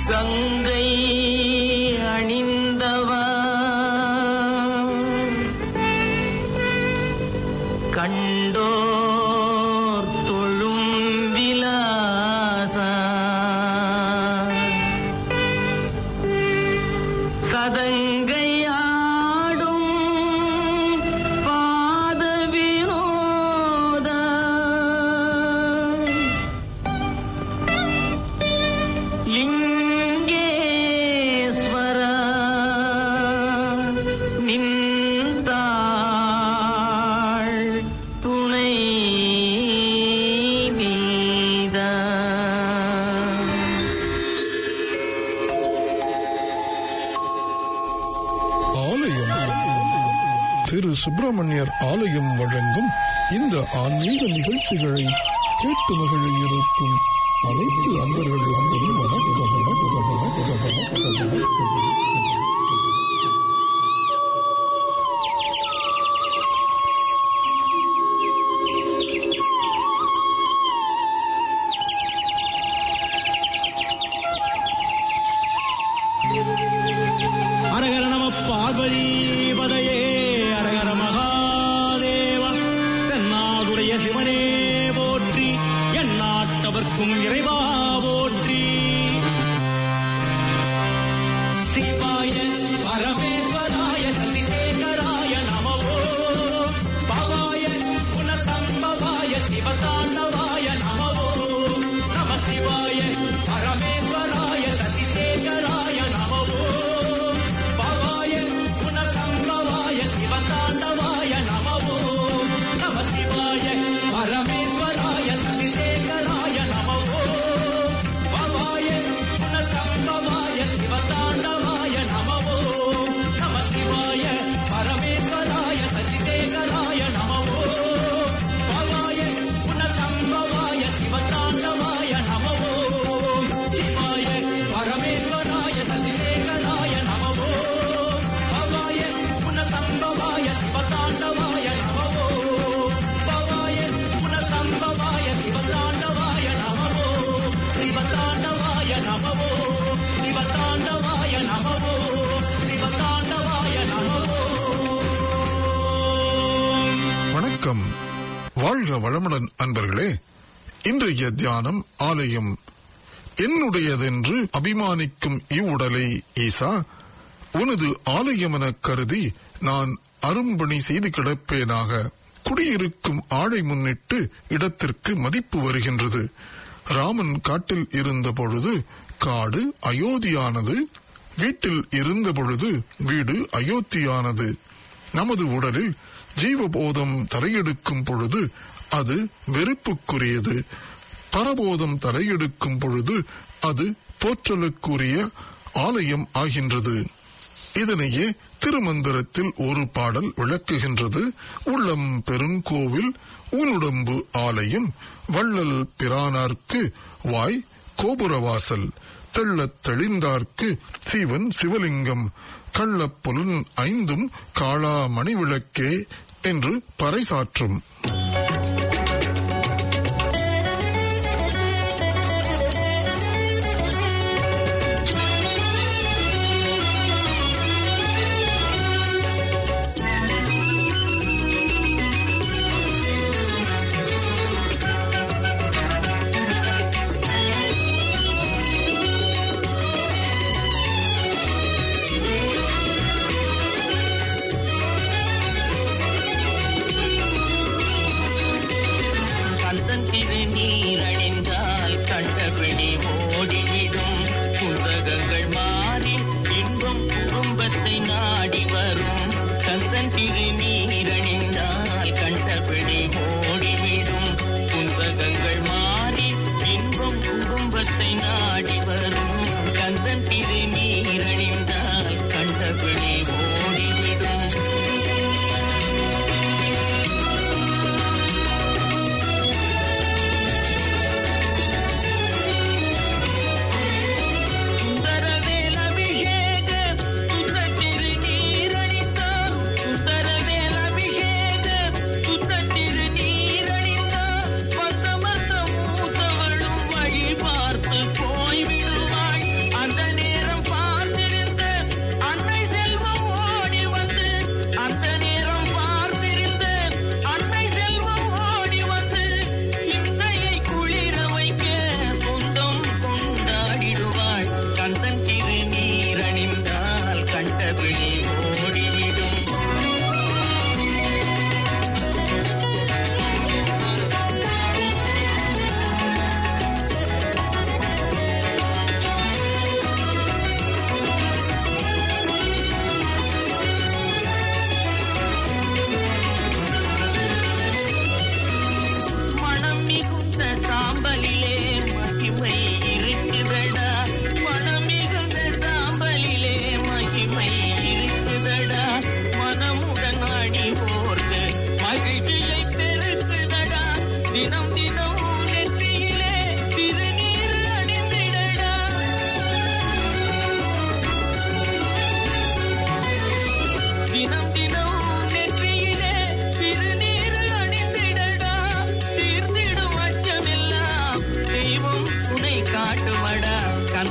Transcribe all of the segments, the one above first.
கங்கை அணிந்தவா கண்டோர் தொழும் விலாசா சதங்கையாடும் பாத வினோத லிங்கேஸ்வர நின்றாள் துணை நீதா ஆலயம் திரு சுப்பிரமணியர் ஆலயம் வழங்கும் இந்த ஆன்மீக நிகழ்ச்சிகளை கேட்டு மகிழ இருக்கும் அனைத்து அன்பர்களுக்கும் வணக்கம் வணக்கம் வணக்கம் வணக்கம் வணக்கம் அரகர நம பார்வதி பதையே அரகர மகாதேவா தென்னாடுடைய சிவனே போற்றி எந்நாட்டவர்க்கும் இறைவா போற்றி சிவாய பரமேஸ்வராய சசிசேகராய நமவோ பவாய குணசம்பவாய சிவதாண்டவாய நமவோ நம சிவாய பரமேஸ்வராய சசிசேகராய நமவோ பவாய குணசம்பவாய சிவதாண்டவாய நமவோ நம சிவாய பரமேஸ்வராய சசிசேகராய நமவோ பவாய குணசம்பவாய சிவதாண்டவாய நமவோ நம சிவாய பரமேஸ்வராய சசிசேகராய நமவோ பவாய குணசம்பவாய சிவதாண்டவாய நமவோ சிவாய பரமேஸ்வராய சசிசேகராய நமவோ பவாய குணசம்பவாய சிவதாண்டவாய நமவோ பவாய குணசம்பவாய சிவதாண்டவாய நமவோ சிவதாண்டவாய நமவோ சிவதாண்டவாய நமவோ சிவதாண்டவாய நமவோ வணக்கம் வாழ்க வளமுடன் அன்பர்களே இன்றைய தியானம் ஆலயம் என்னுடையதென்று அபிமானிக்கும் இவ்வுடலை ஈசா உனது ஆலயமெனக் கருதி நான் அரும்பணி செய்து கிடப்பேனாக குடியிருக்கும் ஆளை முன்னிட்டு இடத்திற்கு மதிப்பு வருகின்றது ராமன் காட்டில் இருந்த பொழுது காடு அயோத்தியானது வீட்டில் இருந்த பொழுது வீடு அயோத்தியானது நமது உடலில் ஜீவபோதம் தலையெடுக்கும் பொழுது அது வெறுப்புக்குரியது பரபோதம் தலையெடுக்கும் பொழுது அது போற்றலுக்குரிய ஆலயம் ஆகின்றது இதனையே திருமந்திரத்தில் ஒரு பாடல் விளக்குகின்றது உள்ளம் பெருங்கோவில் ஊனுடம்பு ஆலயம் வள்ளல் பிரானார்க்கு வாய் கோபுரவாசல் தெள்ளத் தெளிந்தார்க்கு சீவன் சிவலிங்கம் கள்ளப் புலன் ஐந்தும் காளா மணிவிளக்கே என்று பறைசாற்றும்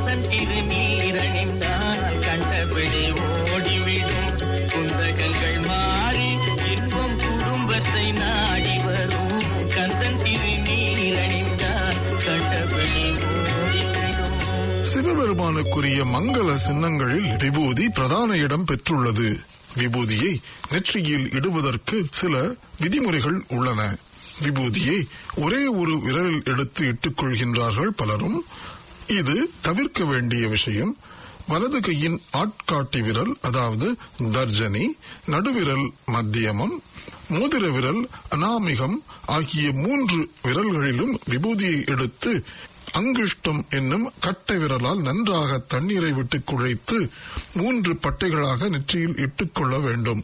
கந்தன் திருநீரணிந்தால் கண்டபடி ஓடிவிடும் குந்தகங்கள் மாறி இன்பம் குடும்பத்தை நாடி வரும் கந்தன் திருநீரணிந்தால் கண்டபடி ஓடிவிடும் சிவபெருமானுக்குரிய மங்கள சின்னங்களில் விபூதி பிரதான இடம் பெற்றுள்ளது விபூதியை நெற்றியில் இடுவதற்கு சில விதிமுறைகள் உள்ளன விபூதியை ஒரே ஒரு விரலில் எடுத்து இட்டுக் கொள்கின்றார்கள் பலரும் இது தவிர்க்க வேண்டிய விஷயம் வலது கையின் ஆட்காட்டி விரல் அதாவது தர்ஜனி நடுவிரல் மத்தியமம் மோதிர விரல் அநாமிகம் ஆகிய மூன்று விரல்களிலும் விபூதியை எடுத்து அங்குஷ்டம் என்னும் கட்டை விரலால் நன்றாக தண்ணீரை விட்டு குழைத்து மூன்று பட்டைகளாக நெற்றியில் இட்டுக்கொள்ள வேண்டும்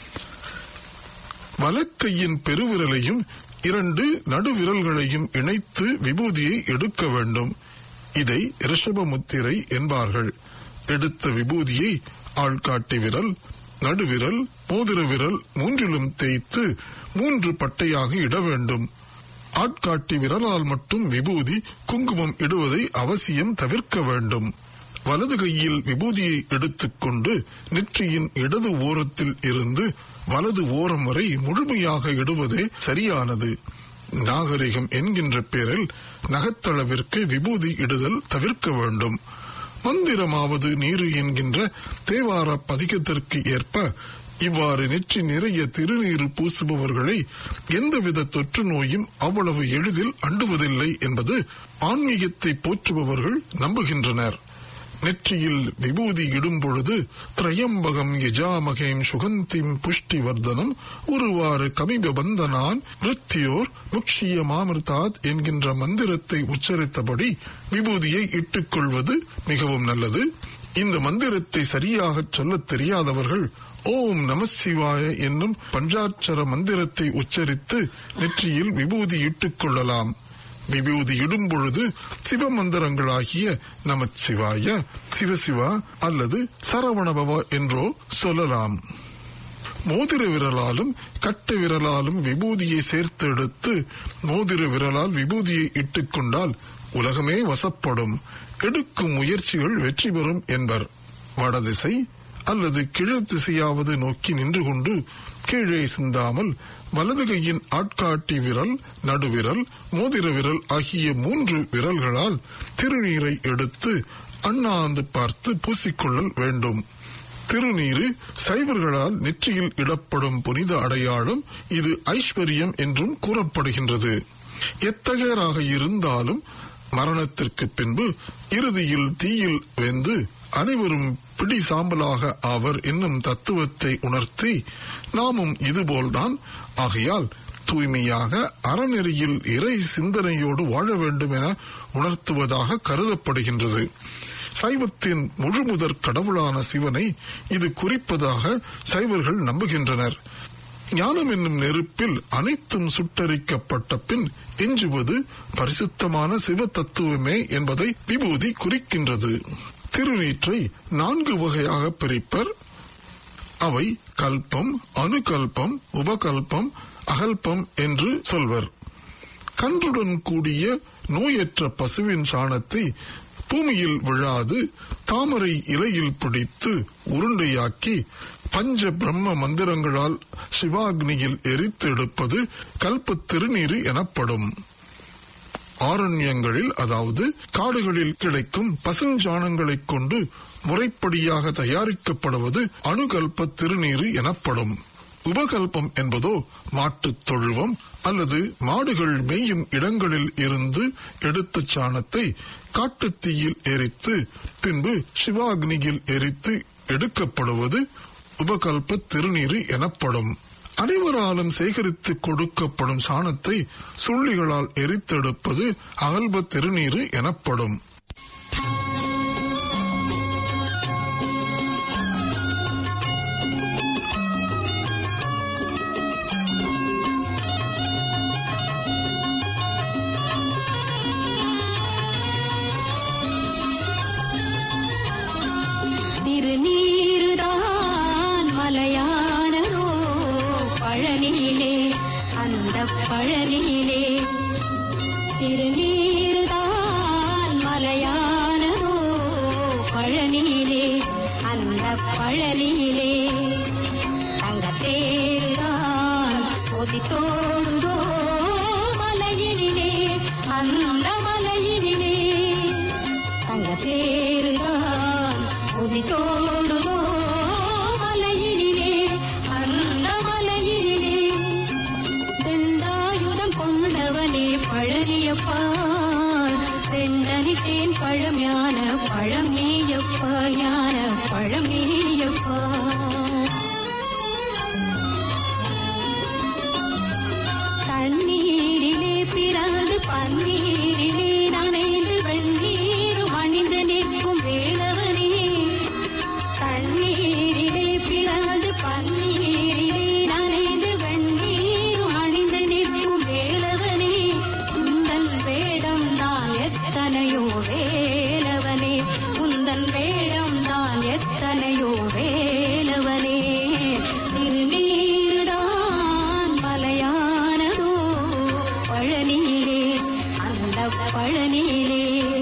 வலக்கையின் பெருவிரலையும் இரண்டு நடுவிரல்களையும் இணைத்து விபூதியை எடுக்க வேண்டும் இதை ரிஷப முத்திரை என்பார்கள் எடுத்த விபூதியை ஆள்காட்டி விரல் நடுவிரல் மோதிர விரல் மூன்றிலும் தேய்த்து மூன்று பட்டையாக இட வேண்டும் ஆட்காட்டி விரலால் மட்டும் விபூதி குங்குமம் இடுவதை அவசியம் தவிர்க்க வேண்டும் வலது கையில் விபூதியை எடுத்துக்கொண்டு நெற்றியின் இடது ஓரத்தில் இருந்து வலது ஓரம் வரை முழுமையாக இடுவதே சரியானது நாகரிகம் என்கின்ற பேரில் நகத்தளவிற்கு விபூதி இடுதல் தவிர்க்க வேண்டும் மந்திரமாவது நீரு என்கின்ற தேவார பதிகத்திற்கு ஏற்ப இவ்வாறு நெற்றி நிறைய திருநீறு பூசுபவர்களை எந்தவித தொற்று நோயும் அவ்வளவு எளிதில் அண்டுவதில்லை என்பது ஆன்மீகத்தை போற்றுபவர்கள் நம்புகின்றனர் நெற்றியில் விபூதி இடும் பொழுது திரையம்பகம் யஜாமகேம் சுகந்திம் புஷ்டி வர்தனம் ஒருவாறு கமிப பந்தனான் மிருத்தியோர் முக்ஷிய மாமிர்தாத் என்கின்ற மந்திரத்தை உச்சரித்தபடி விபூதியை இட்டுக் கொள்வது மிகவும் நல்லது இந்த மந்திரத்தை சரியாக சொல்லத் தெரியாதவர்கள் ஓம் நம சிவாய என்னும் பஞ்சாட்சர மந்திரத்தை உச்சரித்து நெற்றியில் விபூதி இட்டுக் கொள்ளலாம் விபூதி இடும் பொழுது சிவ மந்திரங்களாகிய நமச்சிவாய சிவசிவா அல்லது சரவணபவ என்றோ சொல்லலாம் மோதிர விரலாலும் கட்டை விரலாலும் விபூதியை சேர்த்து எடுத்து மோதிர விரலால் விபூதியை இட்டுக் கொண்டால் உலகமே வசப்படும் எடுக்கும் முயற்சிகள் வெற்றி பெறும் என்பர் வடதிசை அல்லது கிழ திசையாவது நோக்கி நின்று கொண்டு கீழே சிந்தாமல் வலது கையின் ஆட்காட்டி விரல் நடுவிரல் மோதிர விரல் ஆகிய மூன்று விரல்களால் திருநீரை எடுத்து அண்ணாந்து பார்த்து பூசிக்கொள்ளல் வேண்டும் திருநீரு சைவர்களால் நெற்றியில் இடப்படும் புனித அடையாளம் இது ஐஸ்வர்யம் என்றும் கூறப்படுகின்றது எத்தகையராக இருந்தாலும் மரணத்திற்கு பின்பு இறுதியில் தீயில் வெந்து அனைவரும் பிடி சாம்பலாக ஆவர் என்னும் தத்துவத்தை உணர்த்தி நாமும் இதுபோல்தான் ஆகையால் தூய்மையாக அறநெறியில் இறை சிந்தனையோடு வாழ வேண்டும் என உணர்த்துவதாக கருதப்படுகின்றது சைவத்தின் முழுமுதற் கடவுளான சிவனை இது குறிப்பதாக சைவர்கள் நம்புகின்றனர் ஞானம் என்னும் நெருப்பில் அனைத்தும் சுட்டரிக்கப்பட்ட பின் எஞ்சுவது பரிசுத்தமான சிவ தத்துவமே என்பதை விபூதி குறிக்கின்றது திருநீற்றை நான்கு வகையாக பிரிப்பர் அவை கல்பம் அணுகல்பம் உபகல்பம் அகல்பம் என்று சொல்வர் கன்றுடன் கூடிய நோயற்ற பசுவின் சாணத்தை பூமியில் விழாது தாமரை இலையில் பிடித்து உருண்டையாக்கி பஞ்ச பிரம்ம மந்திரங்களால் சிவாக்னியில் எரித்தெடுப்பது கல்பத் திருநீரு எனப்படும் ஆரண்யங்களில் அதாவது காடுகளில் கிடைக்கும் பசுஞ்சாணங்களைக் கொண்டு முறைப்படியாக தயாரிக்கப்படுவது அணுகல்ப திருநீரு எனப்படும் உபகல்பம் என்பதோ மாட்டுத் தொழுவம் அல்லது மாடுகள் மேயும் இடங்களில் இருந்து எடுத்த சாணத்தை காட்டுத்தீயில் எரித்து பின்பு சிவாக்னியில் எரித்து எடுக்கப்படுவது உபகல்ப திருநீரு எனப்படும் அனைவராலும் சேகரித்து கொடுக்கப்படும் சாணத்தை சுள்ளிகளால் எரித்தெடுப்பது அகல்ப திருநீரு எனப்படும் திருநீருதான் மலையானதோ பழனியிலே அந்த பழனியிலே திருநீருதான் மலையானதோ பழனியிலே தங்கத்தேருதான் கொதித்தோடுதோ மலையினிலே அந்த மலையினிலே தங்கத்தேருதான் கொதித்தோடுதோ மலையினிலே அந்த மலையினிலே தண்டாயுதம் கொண்டவனே பழனியப்பா செண்டனித்தேன் பழம் ஞான பழம் நீயப்பா ஞான பழம் நீயப்பா தண்ணீரிலே பிறந்து பன்னீரிலே நனைந்து வெண்ணீரும் அணிந்து நிற்கும் வேலவனே தண்ணீரிலே பிறந்து பன்னீரிலே நனைந்து வெண்ணீரும் அணிந்து நிற்கும் வேலவனே உந்தன் வேடம் தான் எத்தனையோ வேலவனே உந்தன் வேடம் தான் எத்தனையோ வேலவனே திருநீருதான் மலையானதோ பழனியிலே அந்த பழனியிலே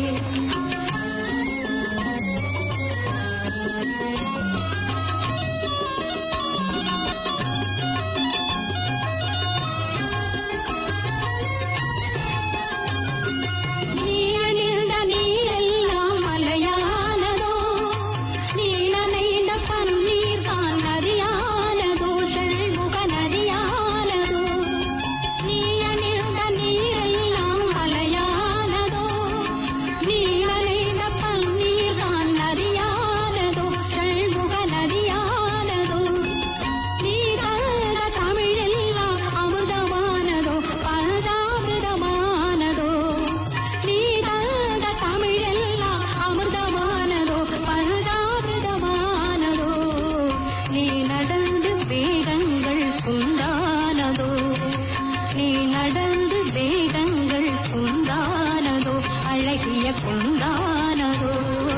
நீ அணிந்த நீரெல்லாம் மலையானதோ நீ நனைந்த பன்னீர் தான் நதியானதோ செல்முக நதியானதோ நீ அணிந்த நீரெல்லாம் மலையானதோ நீ நனைந்த பன்னீர் தான் நதியானதோ செல்முக நதியானதோ நீ தந்த தமிழெல்லாம் அமிர்தமானதோ பரதாமிருதமானதோ நீ தந்த தமிழெல்லாம் அமிர்தமானதோ பரதாமிருதமானதோ நீ நடந்து வேதங்கள் குந்தானதோ நீ நடந்து வேதங்கள் குந்தானதோ அழகிய குந்தானதோ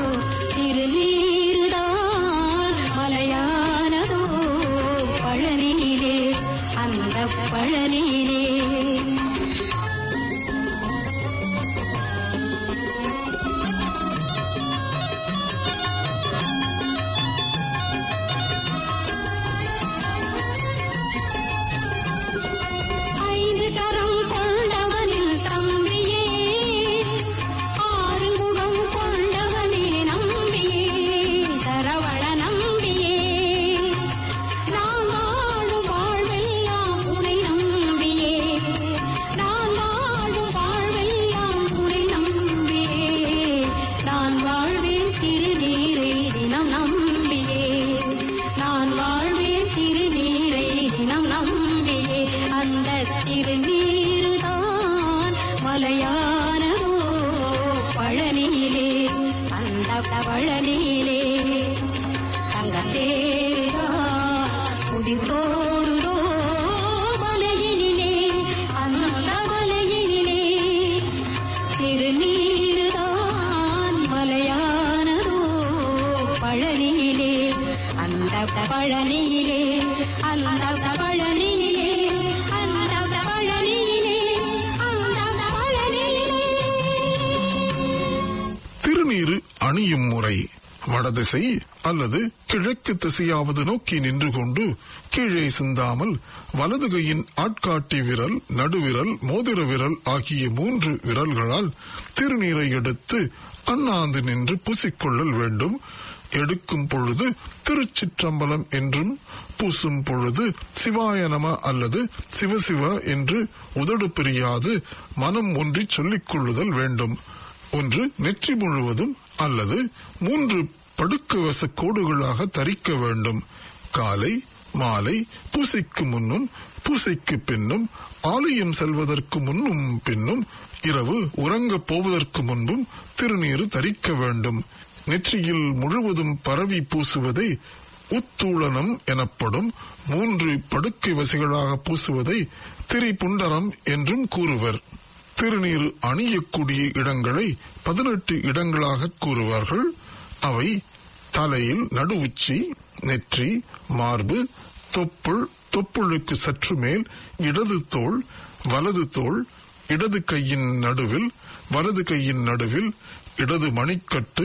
திருநீருதான் மலையானதோ பழனியிலே அந்த பழனியிலே ஐந்து கரம் கொண்டவனின் தம்பியே ஆறு முகம் கொண்டவனே நம்பியே சரவண நம்பியே நான் வாழும் வாழ்வெல்லாம் உனை நம்பியே நான் வாழும் வாழ்வெல்லாம் உனை நம்பியே நான் வாழ்வேன் திருநீரை தினம் நம்பியே நான் வாழ்வேன் திருநீரை தினம் நம்பியே அந்த திருநீருதான் மலையானதோ பழனியிலே அந்த பழனியிலே தங்கத்தேரா குடித்தோடுதோ மலையினிலே அந்த மலையினிலே திருநீருதான் மலையானதோ பழனியிலே அந்த பழனியிலே அந்த பழனியிலே அந்த பழனியிலே அந்த பழனியிலே திருநீறு அணியும் முறை வடதிசை அல்லது கிழக்கு திசையாவது நோக்கி நின்று கொண்டு கீழே சிந்தாமல் வலது கையின் ஆட்காட்டி விரல் நடுவிரல் மோதிர விரல் ஆகிய மூன்று விரல்களால் திருநீரை எடுத்து அண்ணாந்து நின்று பூசிக்கொள்ளல் வேண்டும் எடுக்கும் பொழுது திருச்சிற்றம்பலம் என்றும் பூசும் பொழுது சிவாய நம அல்லது சிவசிவ என்று உதடு பிரியாது மனம் ஒன்றி சொல்லிக் கொள்ளுதல் வேண்டும் ஒன்று நெற்றி முழுவதும் அல்லது மூன்று படுக்கவச கோடுகளாக தரிக்க வேண்டும் காலை மாலை பூசைக்கு முன்னும் பூசைக்கு பின்னும் ஆலயம் செல்வதற்கு முன்னும் பின்னும் இரவு உறங்கப் போவதற்கு முன்பும் திருநீறு தரிக்க வேண்டும் நெற்றியில் முழுவதும் பரவி பூசுவதை உத்தூளனம் எனப்படும் மூன்று படுக்கை வசைகளாக பூசுவதை திரிபுண்டரம் என்றும் கூறுவர் திருநீறு அணியக்கூடிய இடங்களை பதினெட்டு இடங்களாக கூறுவார்கள் அவை தலையில் நடுவுச்சி நெற்றி மார்பு தொப்புள் தொப்புளுக்கு சற்று மேல் இடது தோள் வலது தோள் இடது கையின் நடுவில் வலது கையின் நடுவில் இடது மணிக்கட்டு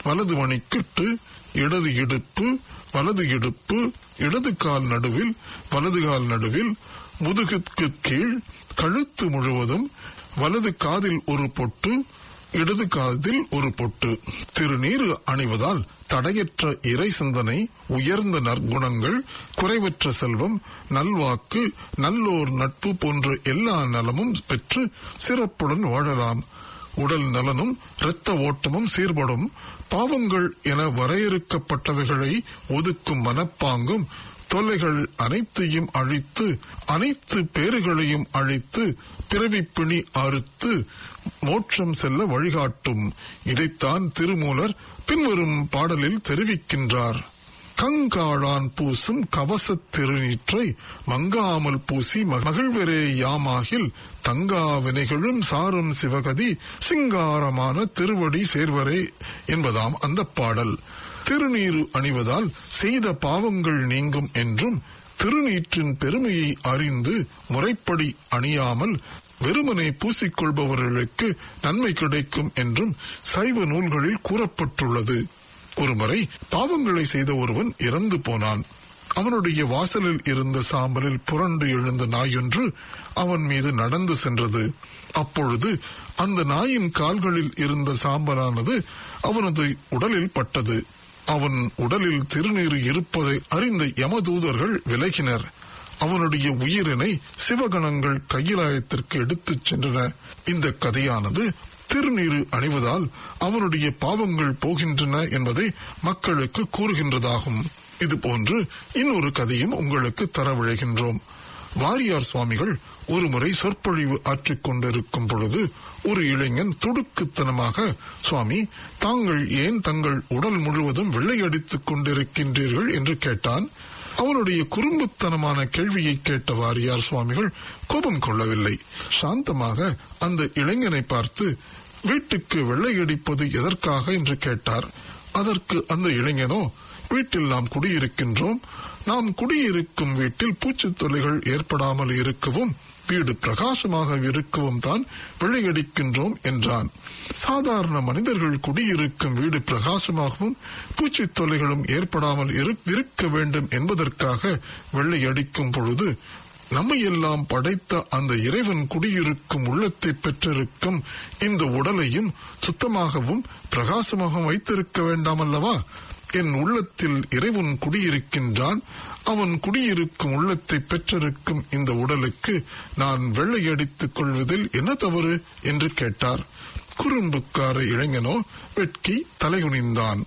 வலது மணிக்கட்டு இடது இடுப்பு வலது இடுப்பு இடது கால் நடுவில் வலது கால் நடுவில் முதுகுக்கு கீழ் கழுத்து முழுவதும் வலது காதில் ஒரு பொட்டு இடது காதில் ஒரு பொட்டு திருநீறு அணிவதால் தடையற்ற இறை சிந்தனை உயர்ந்த நற்குணங்கள் குறைவற்ற செல்வம் நல்வாக்கு நல்லோர் நட்பு போன்ற எல்லா நலமும் பெற்று சிறப்புடன் வாழலாம் உடல் நலனும் இரத்த ஓட்டமும் சீர்படும் பாவங்கள் என வரையறுக்கப்பட்டவைகளை ஒதுக்கும் மனப்பாங்கும் தொல்லைகள் அனைத்தையும் அழித்து அனைத்து பேறுகளையும் அழித்து பிறவிப்பிணி அறுத்து மோட்சம் செல்ல வழிகாட்டும் இதைத்தான் திருமூலர் பின்வரும் பாடலில் தெரிவிக்கின்றார் கங்காளான் பூசும் கவசத் திருநீற்றை மங்காமல் பூசி மகிழ்வரே யாமாகில் தங்கா வினைகளும் சாரும் சிவகதி சிங்காரமான திருவடி சேர்வரே என்பதாம் அந்த பாடல் திருநீறு அணிவதால் செய்த பாவங்கள் நீங்கும் என்றும் திருநீற்றின் பெருமையை அறிந்து முறைப்படி அணியாமல் வெறுமனை பூசிக்கொள்பவர்களுக்கு நன்மை கிடைக்கும் என்றும் சைவ நூல்களில் கூறப்பட்டுள்ளது ஒருமுறை பாவங்களை செய்த ஒருவன் இறந்து போனான் அவனுடைய வாசலில் இருந்த சாம்பலில் புரண்டு எழுந்த நாயொன்று அவன் மீது நடந்து சென்றது அப்பொழுது அந்த நாயின் கால்களில் இருந்த சாம்பலானது அவனது உடலில் பட்டது அவன் உடலில் திருநீறு இருப்பதை அறிந்த யமதூதர்கள் விலகினர் அவனுடைய உயிரினை சிவகணங்கள் கையிலாயத்திற்கு எடுத்துச் சென்றன இந்த கதையானது திருநீறு அணிவதால் அவனுடைய பாவங்கள் போகின்றன என்பதை மக்களுக்கு கூறுகின்றதாகும் இது போன்று இன்னொரு கதையும் உங்களுக்கு தரவிழைகின்றோம் வாரியார் சுவாமிகள் ஒருமுறை சொற்பொழிவு ஆற்றிக் கொண்டிருக்கும் பொழுது ஒரு இளைஞன் துடுக்குத்தனமாக சுவாமி தாங்கள் ஏன் தங்கள் உடல் முழுவதும் வெள்ளையடித்துக் கொண்டிருக்கின்றீர்கள் என்று கேட்டான் அவனுடைய குறும்புத்தனமான கேள்வியை கேட்ட வாரியார் சுவாமிகள் கோபம் கொள்ளவில்லை சாந்தமாக அந்த இளைஞனை பார்த்து வீட்டுக்கு வெள்ளையடிப்பது எதற்காக என்று கேட்டார் அதற்கு அந்த இளைஞனோ வீட்டில் நாம் குடியிருக்கின்றோம் நாம் குடியிருக்கும் வீட்டில் பூச்சித் தொல்லைகள் ஏற்படாமல் இருக்கவும் வீடு பிரகாசமாக இருக்கவும் தான் வெள்ளையடிக்கின்றோம் என்றான் சாதாரண மனிதர்கள் குடியிருக்கும் வீடு பிரகாசமாகவும் பூச்சித் தொல்லைகளும் ஏற்படாமல் இரு- இருக்க வேண்டும் என்பதற்காக வெள்ளையடிக்கும் பொழுது நம்மையெல்லாம் படைத்த அந்த இறைவன் குடியிருக்கும் உள்ளத்தை பெற்றிருக்கும் இந்த உடலையும் சுத்தமாகவும் பிரகாசமாகவும் வைத்திருக்க வேண்டாம் அல்லவா என் உள்ளத்தில் இறைவன் குடியிருக்கின்றான் அவன் குடியிருக்கும் உள்ளத்தை பெற்றிருக்கும் இந்த உடலுக்கு நான் வெள்ளையடித்துக் கொள்வதில் என்ன தவறு என்று கேட்டார் குறும்புக்கார இளைஞனோ வெட்கி தலைகுனிந்தான்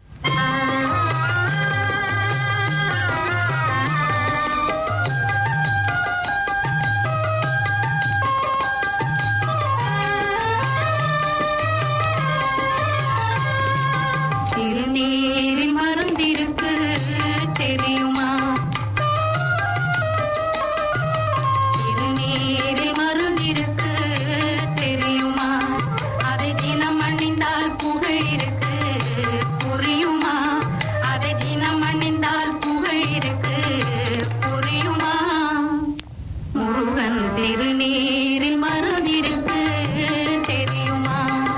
திருநீரில் மருந்திருக்கு தெரியுமா திருநீரில் மருந்திருக்கு தெரியுமா அதை தினம் அணிந்தால் புகழ் இருக்கு புரியுமா அதை தினம் அணிந்தால் புகழ் இருக்கு புரியுமா முருகன் திருநீரில் மருந்திருக்கு தெரியுமா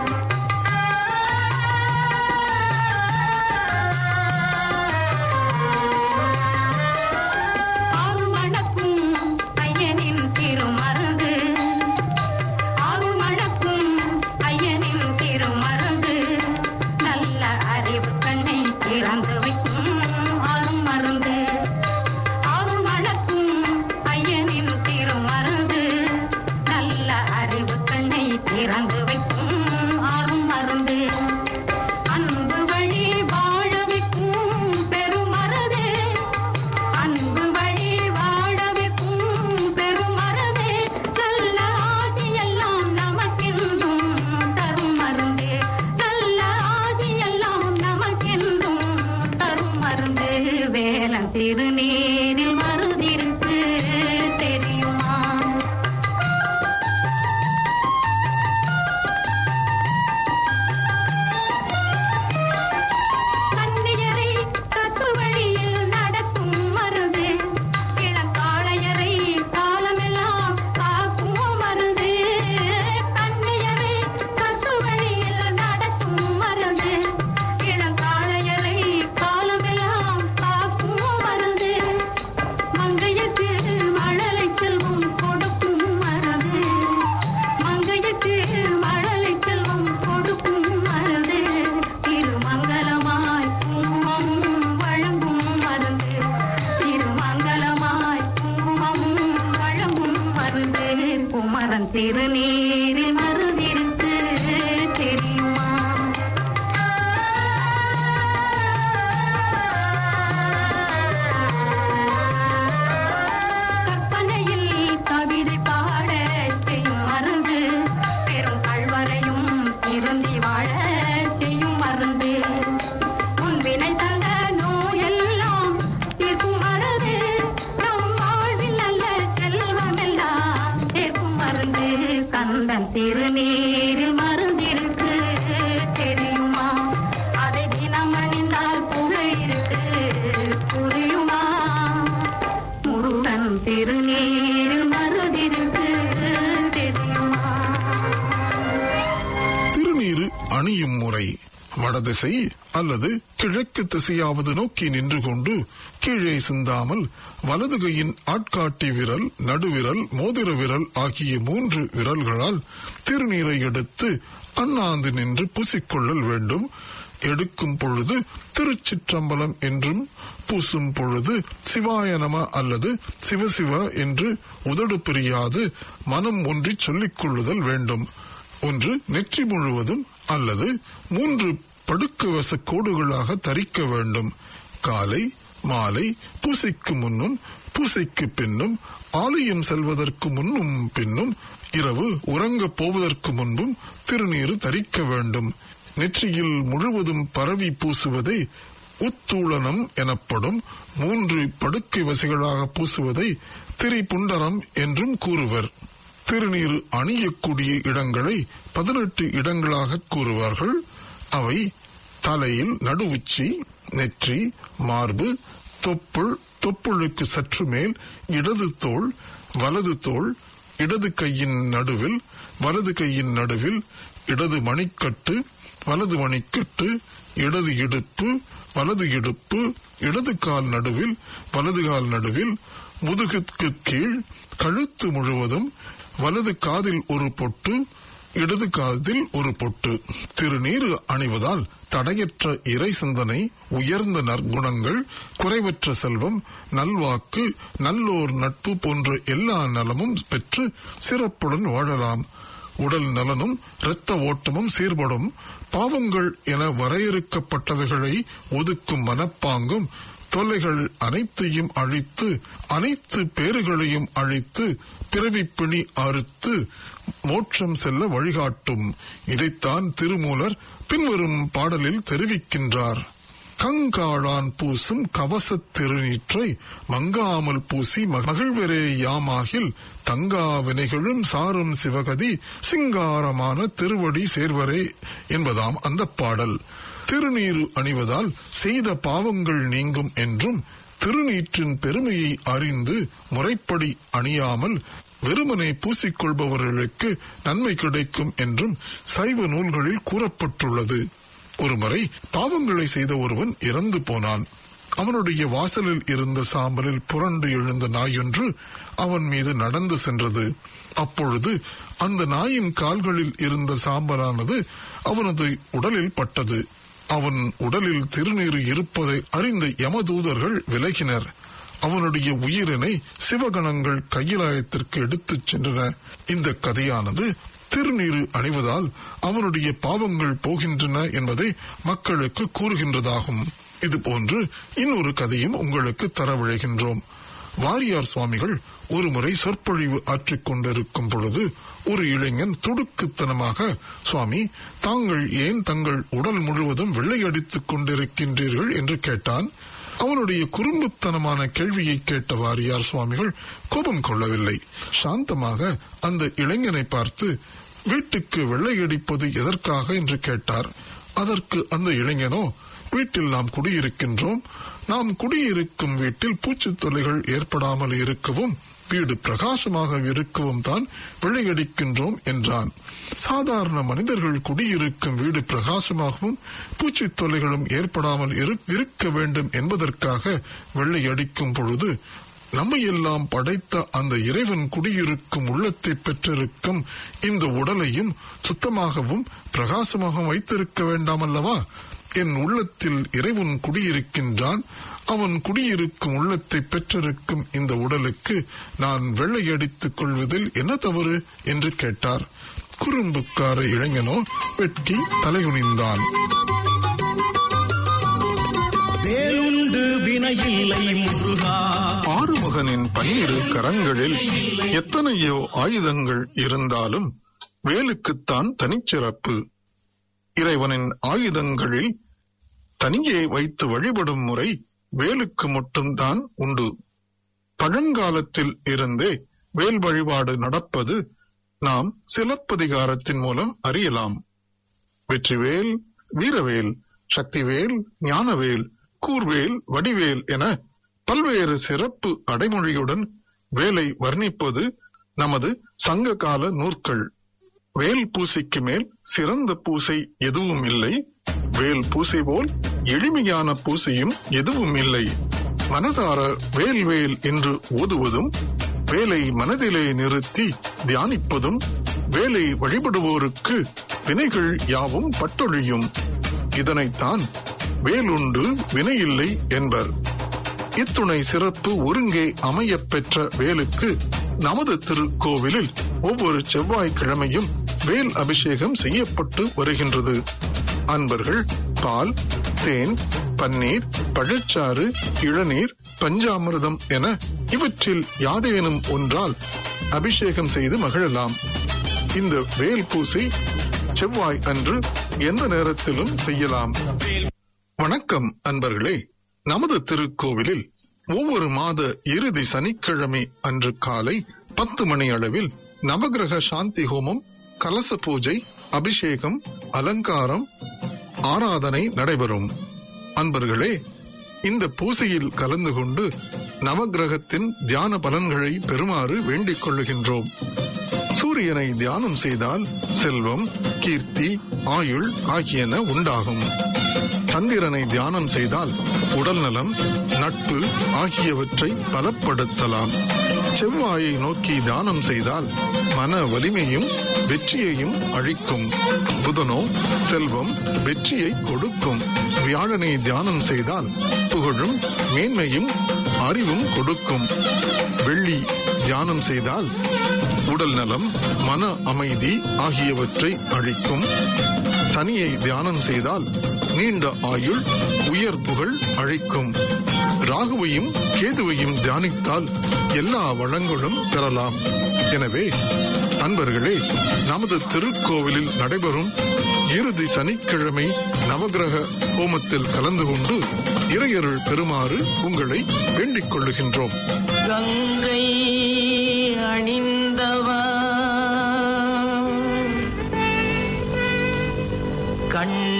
அருள் மணக்கும் ஐயனின் திருமருந்து அருள் மணக்கும் ஐயனின் திருமருந்து நல்ல அறிவு கண்ணை திறந்து வைக்கும் அருள் மருந்து அருள் மணக்கும் ஐயனின் திருமருந்து நல்ல அறிவு கண்ணை திறந்து வைக்கும் அருள் மருந்து அன்பு வழி வாழ வைக்கும் பெருமருதே அன்பு வழி வாழ வைக்கும் பெருமருதே நல்ல ஆதியெல்லாம் நமக்கென்றும் தரும் மருந்தே நல்ல ஆதியெல்லாம் நமக்கென்றும் தரும் மருந்து வேலன் திருநீரில் மருதிருக்கு தெரியுமா கன்னியரை கட்டு வழியில் நடத்தும் மருது இளங்காளையரை காலமெல்லாம் காக்கும் மருது கன்னியரை கட்டு வழியில் நடத்தும் மருது கந்தன் திருநீரில் மருந்திருக்கு தெரியுமா கற்பனையில் கவிதை பாட செய்யும் மருந்து பெரும் கல்வரையும் திருந்தி வாழ செய்யும் மருந்து முன்பினை தந்த நோயெல்லாம் தீர்க்கும் மருந்து நம் வாழ்வில் நல்ல செல்வமெல்லாம் சேர்க்கும் மருந்து கந்தன் திருநீரில் மருந்திருக்கு தெரியுமா அதை தினம் அணிந்தால் புகழ் இருக்கு புரியுமா முருகன் திருநீரில் மருதிருக்கு தெரியுமா திருநீறு அணியும் முறை வடதிசை அல்லது கிழக்கு திசையாவது நோக்கி நின்று கொண்டு கீழே சிந்தாமல் வலது கையின் ஆட்காட்டி விரல் நடுவிரல் மோதிர விரல் ஆகிய மூன்று விரல்களால் திருநீரை எடுத்து அண்ணாந்து நின்று பூசிக்கொள்ளல் வேண்டும் எடுக்கும் பொழுது திருச்சிற்றம்பலம் என்றும் பூசும் பொழுது சிவாய நம அல்லது சிவசிவ என்று உதடு பிரியாது மனம் ஒன்றி சொல்லிக் கொள்ளுதல் வேண்டும் ஒன்று நெற்றி முழுவதும் அல்லது மூன்று படுக்கவச கோடுகளாக தரிக்க வேண்டும் காலை மாலை பூசைக்கு முன்னும் பூசைக்கு பின்னும் ஆலயம் செல்வதற்கு முன்னும் பின்னும் இரவு உறங்கப் போவதற்கு முன்பும் திருநீறு தரிக்க வேண்டும் நெற்றியில் முழுவதும் பரவி பூசுவதை உத்தூளனம் எனப்படும் மூன்று படுக்கை வசைகளாக பூசுவதை திரிபுண்டரம் என்றும் கூறுவர் திருநீறு அணியக்கூடிய இடங்களை பதினெட்டு இடங்களாக கூறுவார்கள் அவை தலையில் நடுவுச்சி நெற்றி மார்பு தொப்புள் தொப்புளுக்கு சற்று மேல் இடது தோள் வலது தோள் இடது கையின் நடுவில் வலது கையின் நடுவில் இடது மணிக்கட்டு வலது மணிக்கட்டு இடது இடுப்பு வலது இடுப்பு இடது கால் நடுவில் வலது கால் நடுவில் முதுகுக்கு கீழ் கழுத்து முழுவதும் வலது காதில் ஒரு பொட்டு இடது காதில் ஒரு பொட்டு திருநீறு அணிவதால் தடையற்ற இறை சிந்தனை உயர்ந்த நற்குணங்கள் குறைவற்ற செல்வம் நல்வாக்கு நல்லோர் நட்பு போன்ற எல்லா நலமும் பெற்று சிறப்புடன் வாழலாம் உடல் நலனும் இரத்த ஓட்டமும் சீர்படும் பாவங்கள் என வரையறுக்கப்பட்டவைகளை ஒதுக்கும் மனப்பாங்கும் தொல்லைகள் அனைத்தையும் அழித்து அனைத்து பேறுகளையும் அழித்து பிறவிப் பிணி அறுத்து மோட்சம் செல்ல வழிகாட்டும் இதைத்தான் திருமூலர் பின்வரும் பாடலில் தெரிவிக்கின்றார் கங்காளான் பூசும் கவசத் திருநீற்றை மங்காமல் பூசி மகிழ்வரே யாமாகில் தங்கா வினைகளும் சாரும் சிவகதி சிங்காரமான திருவடி சேர்வரே என்பதாம் அந்த பாடல் திருநீறு அணிவதால் செய்த பாவங்கள் நீங்கும் என்றும் திருநீற்றின் பெருமையை அறிந்து முறைப்படி அணியாமல் வெறுமனை பூசிக்கொள்பவர்களுக்கு நன்மை கிடைக்கும் என்றும் சைவ நூல்களில் கூறப்பட்டுள்ளது ஒருமுறை பாவங்களை செய்த ஒருவன் இறந்து போனான் அவனுடைய வாசலில் இருந்த சாம்பலில் புரண்டு எழுந்த நாயொன்று அவன் மீது நடந்து சென்றது அப்பொழுது அந்த நாயின் கால்களில் இருந்த சாம்பலானது அவனது உடலில் பட்டது அவன் உடலில் திருநீறு இருப்பதை அறிந்த யமதூதர்கள் விலகினர் அவனுடைய உயிரினை சிவகணங்கள் கையிலாயத்திற்கு எடுத்துச் சென்றன இந்த கதையானது திருநீறு அணிவதால் அவனுடைய பாவங்கள் போகின்றன என்பதை மக்களுக்கு கூறுகின்றதாகும் இது போன்று இன்னொரு கதையும் உங்களுக்கு தரவிழைகின்றோம் வாரியார் சுவாமிகள் ஒருமுறை சொற்பொழிவு ஆற்றிக் கொண்டிருக்கும் பொழுது ஒரு இளைஞன் துடுக்குத்தனமாக சுவாமி தாங்கள் ஏன் தங்கள் உடல் முழுவதும் வெள்ளையடித்துக் கொண்டிருக்கின்றீர்கள் என்று கேட்டான் அவனுடைய குறும்புத்தனமான கேள்வியை கேட்ட வாரியார் சுவாமிகள் கோபம் கொள்ளவில்லை சாந்தமாக அந்த இளைஞனை பார்த்து வீட்டுக்கு வெள்ளையடிப்பது எதற்காக என்று கேட்டார் அதற்கு அந்த இளைஞனோ வீட்டில் நாம் குடியிருக்கின்றோம் நாம் குடியிருக்கும் வீட்டில் பூச்சித் தொல்லைகள் ஏற்படாமல் இருக்கவும் வீடு பிரகாசமாக இருக்கவும் தான் வெள்ளையடிக்கின்றோம் என்றான் சாதாரண மனிதர்கள் குடியிருக்கும் வீடு பிரகாசமாகவும் பூச்சித் தொல்லைகளும் ஏற்படாமல் இரு- இருக்க வேண்டும் என்பதற்காக வெள்ளையடிக்கும் பொழுது நம்மையெல்லாம் படைத்த அந்த இறைவன் குடியிருக்கும் உள்ளத்தை பெற்றிருக்கும் இந்த உடலையும் சுத்தமாகவும் பிரகாசமாகவும் வைத்திருக்க வேண்டாம் அல்லவா என் உள்ளத்தில் இறைவன் குடியிருக்கின்றான் அவன் குடியிருக்கும் உள்ளத்தை பெற்றிருக்கும் இந்த உடலுக்கு நான் வெள்ளையடித்துக் கொள்வதில் என்ன தவறு என்று கேட்டார் குறும்புக்கார இளைஞனோ வெட்கி தலைகுனிந்தான் வேலுண்டு வினையில்லை முருகா ஆறுமுகனின் பன்னிரு கரங்களில் எத்தனையோ ஆயுதங்கள் இருந்தாலும் வேலுக்குத்தான் தனிச்சிறப்பு இறைவனின் ஆயுதங்களில் தனியே வைத்து வழிபடும் முறை வேலுக்கு மட்டும்தான் உண்டு பழங்காலத்தில் இருந்தே வேல் வழிபாடு நடப்பது நாம் சிலப்பதிகாரத்தின் மூலம் அறியலாம் வெற்றிவேல் வீரவேல் சக்திவேல் ஞானவேல் கூர்வேல் வடிவேல் என பல்வேறு சிறப்பு அடைமொழியுடன் வேலை வர்ணிப்பது நமது சங்க கால நூற்கள் வேல் பூசைக்கு மேல் சிறந்த பூசை எதுவும் இல்லை வேல் பூசை போல் எளிமையான பூசையும் எதுவும் இல்லை மனதார வேல் வேல் என்று ஓதுவதும் வேலை மனதிலே நிறுத்தி தியானிப்பதும் வேலை வழிபடுவோருக்கு வினைகள் யாவும் பட்டொழியும் இதனைத்தான் வேலுண்டு வினையில்லை என்பர் இத்துணை சிறப்பு ஒருங்கே அமையப் பெற்ற வேலுக்கு நமது திருக்கோவிலில் ஒவ்வொரு செவ்வாய்க்கிழமையும் வேல் அபிஷேகம் செய்யப்பட்டு வருகின்றது அன்பர்கள் பால் தேன் பன்னீர் பழச்சாறு இளநீர் பஞ்சாமிர்தம் என இவற்றில் யாதேனும் ஒன்றால் அபிஷேகம் செய்து மகிழலாம் இந்த வேல் பூசை செவ்வாய் அன்று எந்த நேரத்திலும் செய்யலாம் வணக்கம் அன்பர்களே நமது திருக்கோவிலில் ஒவ்வொரு மாத இறுதி சனிக்கிழமை அன்று காலை பத்து மணி அளவில் நவகிரக சாந்தி ஹோமம் கலச பூஜை அபிஷேகம் அலங்காரம் ஆராதனை நடைபெறும் அன்பர்களே இந்த பூசையில் கலந்து கொண்டு நவகிரகத்தின் தியான பலன்களை பெறுமாறு வேண்டிக் கொள்ளுகின்றோம் சூரியனை தியானம் செய்தால் செல்வம் கீர்த்தி ஆயுள் ஆகியன உண்டாகும் சந்திரனை தியானம் செய்தால் உடல் நலம் நட்பு ஆகியவற்றை பலப்படுத்தலாம் செவ்வாயை நோக்கி தியானம் செய்தால் மன வலிமையும் வெற்றியையும் அழிக்கும் புதனோ செல்வம் வெற்றியை கொடுக்கும் வியாழனை தியானம் செய்தால் புகழும் மேன்மையும் அறிவும் கொடுக்கும் வெள்ளி தியானம் செய்தால் உடல் நலம் மன அமைதி ஆகியவற்றை அழிக்கும் சனியை தியானம் செய்தால் நீண்ட ஆயுள் உயர் புகழ் அழிக்கும் ராகுவையும் கேதுவையும் தியானித்தால் எல்லா வளங்களும் பெறலாம் எனவே அன்பர்களே நமது திருக்கோவிலில் நடைபெறும் இறுதி சனிக்கிழமை நவகிரக ஹோமத்தில் கலந்து கொண்டு இறையருள் பெறுமாறு உங்களை வேண்டிக் கொள்ளுகின்றோம் கங்கை அணிந்தவா கண்